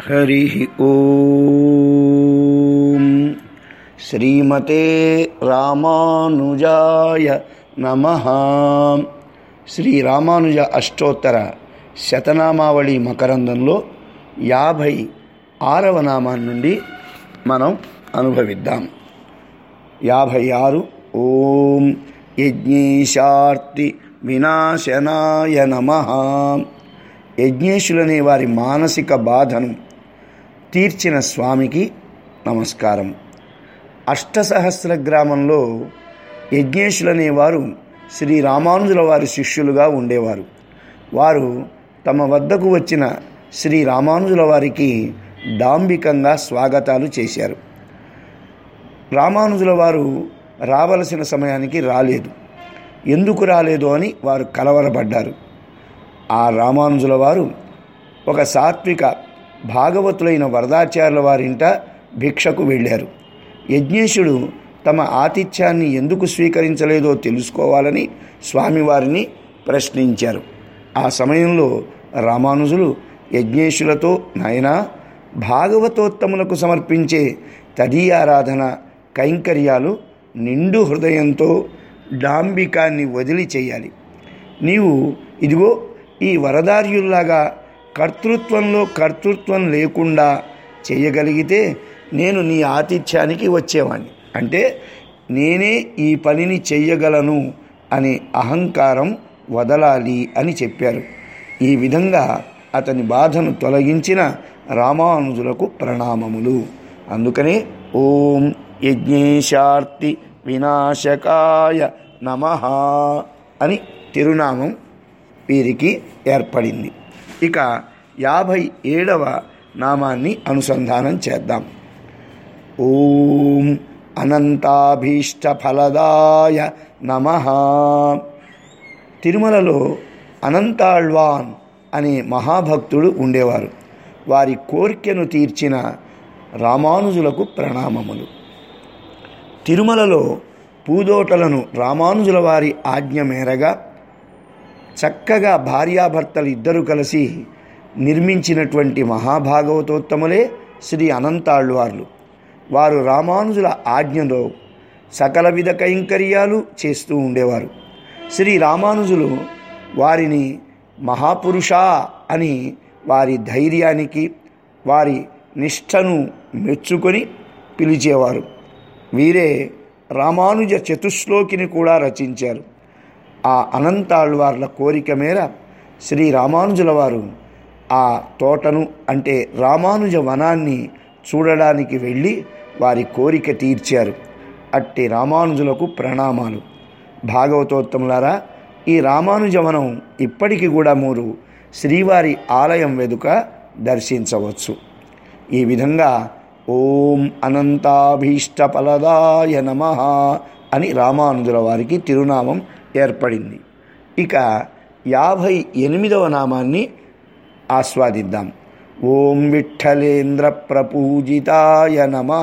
హరి ఓం శ్రీమతే రామానుజాయ నమ శ్రీ రామానుజ అష్టోత్తర శతనామావళి మకరందంలో యాభై ఆరవ నామాన్ని నుండి మనం అనుభవిద్దాం యాభై ఆరు ఓం యజ్ఞేశార్తి వినాశనాయ నమ యజ్ఞేశులనే వారి మానసిక బాధను తీర్చిన స్వామికి నమస్కారం అష్టసహస్ర గ్రామంలో యజ్ఞేశులనే వారు శ్రీ రామానుజుల వారి శిష్యులుగా ఉండేవారు వారు తమ వద్దకు వచ్చిన శ్రీ రామానుజుల వారికి డాంబికంగా స్వాగతాలు చేశారు రామానుజుల వారు రావలసిన సమయానికి రాలేదు ఎందుకు రాలేదు అని వారు కలవరపడ్డారు ఆ రామానుజుల వారు ఒక సాత్విక భాగవతులైన వరదాచార్యుల వారింట భిక్షకు వెళ్ళారు యజ్ఞేశుడు తమ ఆతిథ్యాన్ని ఎందుకు స్వీకరించలేదో తెలుసుకోవాలని స్వామివారిని ప్రశ్నించారు ఆ సమయంలో రామానుజులు యజ్ఞేశులతో నాయనా భాగవతోత్తములకు సమర్పించే తదీయారాధన కైంకర్యాలు నిండు హృదయంతో డాంబికాన్ని వదిలి చేయాలి నీవు ఇదిగో ఈ వరదార్యుల్లాగా కర్తృత్వంలో కర్తృత్వం లేకుండా చేయగలిగితే నేను నీ ఆతిథ్యానికి వచ్చేవాణ్ణి అంటే నేనే ఈ పనిని చెయ్యగలను అనే అహంకారం వదలాలి అని చెప్పారు ఈ విధంగా అతని బాధను తొలగించిన రామానుజులకు ప్రణామములు అందుకనే ఓం యజ్ఞేశార్తి వినాశకాయ నమ అని తిరునామం వీరికి ఏర్పడింది ఇక యాభై ఏడవ నామాన్ని అనుసంధానం చేద్దాం ఓం అనంతాభీష్ట ఫలదాయ నమ తిరుమలలో అనంతాళ్వాన్ అనే మహాభక్తుడు ఉండేవారు వారి కోరికను తీర్చిన రామానుజులకు ప్రణామములు తిరుమలలో పూదోటలను రామానుజుల వారి ఆజ్ఞ మేరగా చక్కగా భార్యాభర్తలు ఇద్దరు కలిసి నిర్మించినటువంటి మహాభాగవతోత్తములే శ్రీ అనంతాళ్ళవార్లు వారు రామానుజుల ఆజ్ఞలో సకల విధ కైంకర్యాలు చేస్తూ ఉండేవారు శ్రీ రామానుజులు వారిని మహాపురుష అని వారి ధైర్యానికి వారి నిష్టను మెచ్చుకొని పిలిచేవారు వీరే రామానుజ చతుశ్లోకిని కూడా రచించారు ఆ అనంతాళ్వార్ల కోరిక మేర శ్రీ రామానుజుల వారు ఆ తోటను అంటే రామానుజ వనాన్ని చూడడానికి వెళ్ళి వారి కోరిక తీర్చారు అట్టి రామానుజులకు ప్రణామాలు భాగవతోత్తములారా ఈ రామానుజవనం ఇప్పటికి కూడా మీరు శ్రీవారి ఆలయం వెనుక దర్శించవచ్చు ఈ విధంగా ఓం అనంతాభీష్టఫలదాయ నమ అని రామానుజుల వారికి తిరునామం ఏర్పడింది ఇక యాభై ఎనిమిదవ నామాన్ని ఆస్వాదిద్దాం ఓం విఠలేంద్ర ప్రపూజితాయ నమ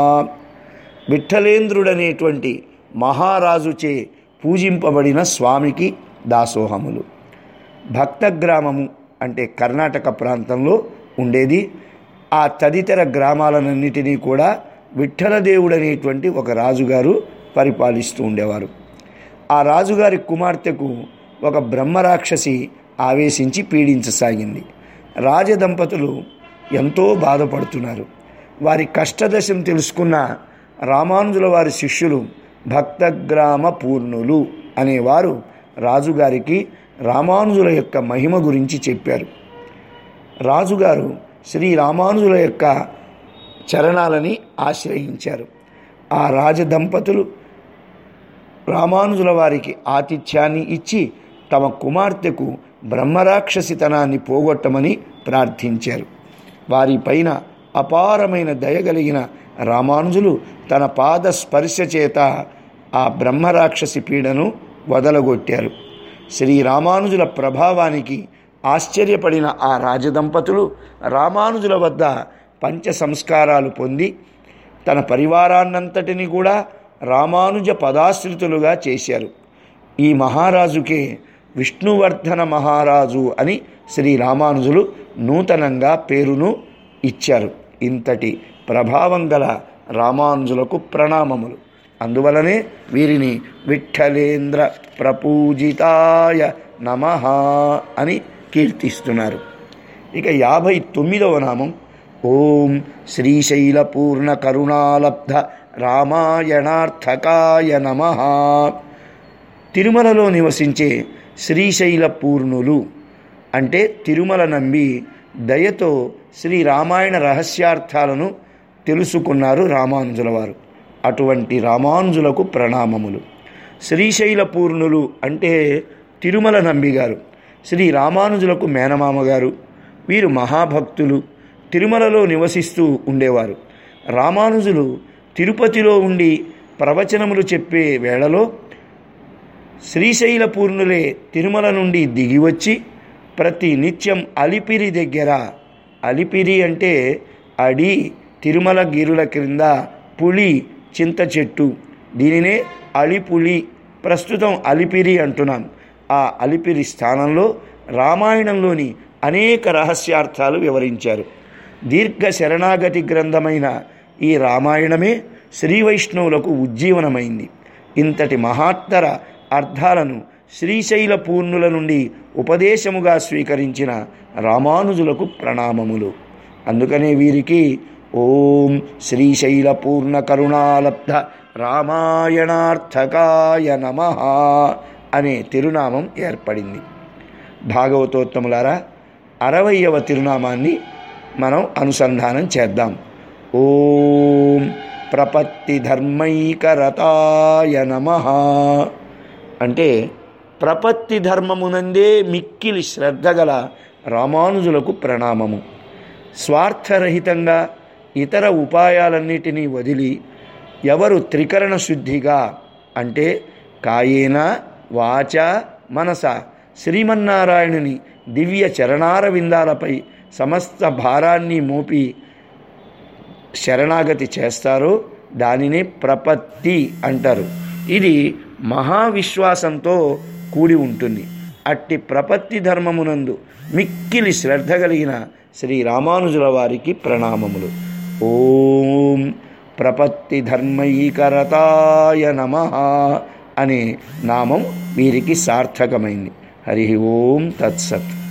విఠలేంద్రుడనేటువంటి మహారాజుచే పూజింపబడిన స్వామికి దాసోహములు భక్త గ్రామము అంటే కర్ణాటక ప్రాంతంలో ఉండేది ఆ తదితర గ్రామాలన్నిటినీ కూడా విఠలదేవుడనేటువంటి ఒక రాజుగారు పరిపాలిస్తూ ఉండేవారు ఆ రాజుగారి కుమార్తెకు ఒక బ్రహ్మరాక్షసి ఆవేశించి పీడించసాగింది రాజదంపతులు ఎంతో బాధపడుతున్నారు వారి కష్టదశను తెలుసుకున్న రామానుజుల వారి శిష్యులు భక్తగ్రామ పూర్ణులు అనేవారు రాజుగారికి రామానుజుల యొక్క మహిమ గురించి చెప్పారు రాజుగారు శ్రీ రామానుజుల యొక్క చరణాలని ఆశ్రయించారు ఆ రాజదంపతులు రామానుజుల వారికి ఆతిథ్యాన్ని ఇచ్చి తమ కుమార్తెకు బ్రహ్మరాక్షసితనాన్ని పోగొట్టమని ప్రార్థించారు వారిపైన అపారమైన దయగలిగిన రామానుజులు తన పాద స్పర్శ చేత ఆ బ్రహ్మరాక్షసి పీడను వదలగొట్టారు శ్రీ రామానుజుల ప్రభావానికి ఆశ్చర్యపడిన ఆ రాజదంపతులు రామానుజుల వద్ద పంచ సంస్కారాలు పొంది తన పరివారాన్నంతటిని కూడా రామానుజ పదాశ్రితులుగా చేశారు ఈ మహారాజుకే విష్ణువర్ధన మహారాజు అని శ్రీ రామానుజులు నూతనంగా పేరును ఇచ్చారు ఇంతటి ప్రభావం గల రామానుజులకు ప్రణామములు అందువలనే వీరిని విఠలేంద్ర ప్రపూజితాయ నమ అని కీర్తిస్తున్నారు ఇక యాభై తొమ్మిదవ నామం ఓం శ్రీశైల పూర్ణ కరుణాలబ్ధ రామాయణార్థకాయ నమ తిరుమలలో నివసించే శ్రీశైల పూర్ణులు అంటే తిరుమల నంబి దయతో శ్రీ రామాయణ రహస్యార్థాలను తెలుసుకున్నారు రామానుజుల వారు అటువంటి రామానుజులకు ప్రణామములు శ్రీశైల పూర్ణులు అంటే తిరుమల నంబి గారు శ్రీ రామానుజులకు మేనమామ గారు వీరు మహాభక్తులు తిరుమలలో నివసిస్తూ ఉండేవారు రామానుజులు తిరుపతిలో ఉండి ప్రవచనములు చెప్పే వేళలో శ్రీశైల పూర్ణులే తిరుమల నుండి దిగివచ్చి ప్రతి నిత్యం అలిపిరి దగ్గర అలిపిరి అంటే అడి తిరుమల గిరుల క్రింద పులి చింత చెట్టు దీనినే అలిపులి ప్రస్తుతం అలిపిరి అంటున్నాం ఆ అలిపిరి స్థానంలో రామాయణంలోని అనేక రహస్యార్థాలు వివరించారు దీర్ఘ శరణాగతి గ్రంథమైన ఈ రామాయణమే శ్రీ వైష్ణవులకు ఉజ్జీవనమైంది ఇంతటి మహాత్తర అర్థాలను శ్రీశైల పూర్ణుల నుండి ఉపదేశముగా స్వీకరించిన రామానుజులకు ప్రణామములు అందుకనే వీరికి ఓం శ్రీశైల పూర్ణ కరుణాలబ్ధ రామాయణార్థకాయ నమ అనే తిరునామం ఏర్పడింది భాగవతోత్తములారా అరవయవ తిరునామాన్ని మనం అనుసంధానం చేద్దాం ఓం ప్రపత్తి ధర్మైకరతాయ నమ అంటే ప్రపత్తి ధర్మమునందే మిక్కిలి శ్రద్ధ గల రామానుజులకు ప్రణామము స్వార్థరహితంగా ఇతర ఉపాయాలన్నిటినీ వదిలి ఎవరు త్రికరణ శుద్ధిగా అంటే కాయేన వాచ మనస శ్రీమన్నారాయణుని దివ్య చరణార విందాలపై సమస్త భారాన్ని మోపి శరణాగతి చేస్తారో దానినే ప్రపత్తి అంటారు ఇది మహావిశ్వాసంతో కూడి ఉంటుంది అట్టి ప్రపత్తి ధర్మమునందు మిక్కిలి శ్రద్ధ కలిగిన శ్రీ రామానుజుల వారికి ప్రణామములు ఓం ప్రపత్తి ధర్మైకరతాయ నమ అనే నామం వీరికి సార్థకమైంది హరి ఓం తత్సత్